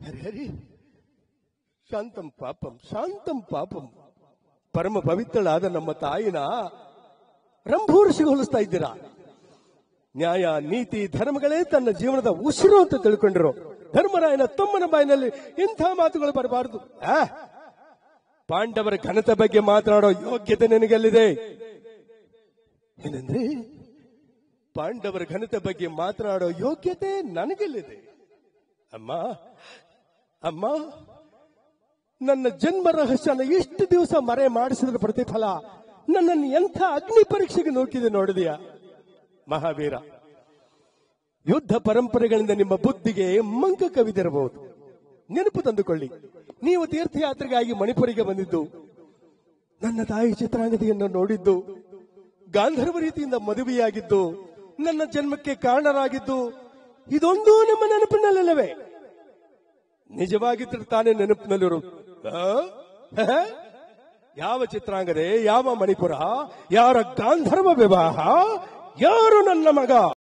ಹರಿ ಹರಿ ಶಾಂತಂ ಪಾಪಂ ಶಾಂತಂ ಪಾಪಂ ಪರಮ ಪವಿತ್ರಳಾದ ನಮ್ಮ ತಾಯಿನ ರಂಭೂರ್ಷಿಗೆ ಹೋಲಿಸ್ತಾ ಇದ್ದೀರಾ ನ್ಯಾಯ ನೀತಿ ಧರ್ಮಗಳೇ ತನ್ನ ಜೀವನದ ಉಸಿರು ಅಂತ ತಿಳ್ಕೊಂಡಿರೋ ಧರ್ಮರಾಯನ ತಮ್ಮನ ಬಾಯಿನಲ್ಲಿ ಇಂಥ ಮಾತುಗಳು ಬರಬಾರದು ಆ? ಪಾಂಡವರ ಘನತೆ ಬಗ್ಗೆ ಮಾತನಾಡೋ ಯೋಗ್ಯತೆ ನಿನಗೆಲ್ಲಿದೆ ಏನಂದ್ರೆ ಪಾಂಡವರ ಘನತೆ ಬಗ್ಗೆ ಮಾತನಾಡೋ ಯೋಗ್ಯತೆ ನನಗೆಲ್ಲಿದೆ ಅಮ್ಮ ಅಮ್ಮ ನನ್ನ ಜನ್ಮ ರಹಸ್ಯನ ಎಷ್ಟು ದಿವಸ ಮರೆ ಮಾಡಿಸಿದ್ರ ಪ್ರತಿಫಲ ನನ್ನನ್ನು ಎಂಥ ಅಗ್ನಿ ಪರೀಕ್ಷೆಗೆ ನೂಕಿದೆ ನೋಡಿದೆಯಾ ಮಹಾವೀರ ಯುದ್ಧ ಪರಂಪರೆಗಳಿಂದ ನಿಮ್ಮ ಬುದ್ಧಿಗೆ ಮಂಕ ಕವಿದಿರಬಹುದು ನೆನಪು ತಂದುಕೊಳ್ಳಿ ನೀವು ತೀರ್ಥಯಾತ್ರೆಗಾಗಿ ಮಣಿಪುರಿಗೆ ಬಂದಿದ್ದು ನನ್ನ ತಾಯಿ ಚಿತ್ರಾಂಗದಿಯನ್ನು ನೋಡಿದ್ದು ಗಾಂಧರ್ವ ರೀತಿಯಿಂದ ಮದುವೆಯಾಗಿದ್ದು ನನ್ನ ಜನ್ಮಕ್ಕೆ ಕಾರಣರಾಗಿದ್ದು ಇದೊಂದು ನಿಮ್ಮ ನೆನಪಿನಲ್ಲಿಲ್ಲವೇ ನಿಜವಾಗಿದ್ರೆ ತಾನೇ ನೆನಪಿನಲ್ಲಿರು ಆ? ಹ? ಯಾವ ಚಿತ್ರಾಂಗದೆ ಯಾವ ಮಣಿಪುರ ಯಾರ ಗಾಂಧರ್ವ ವಿವಾಹ ಯಾರು ನನ್ನ ಮಗ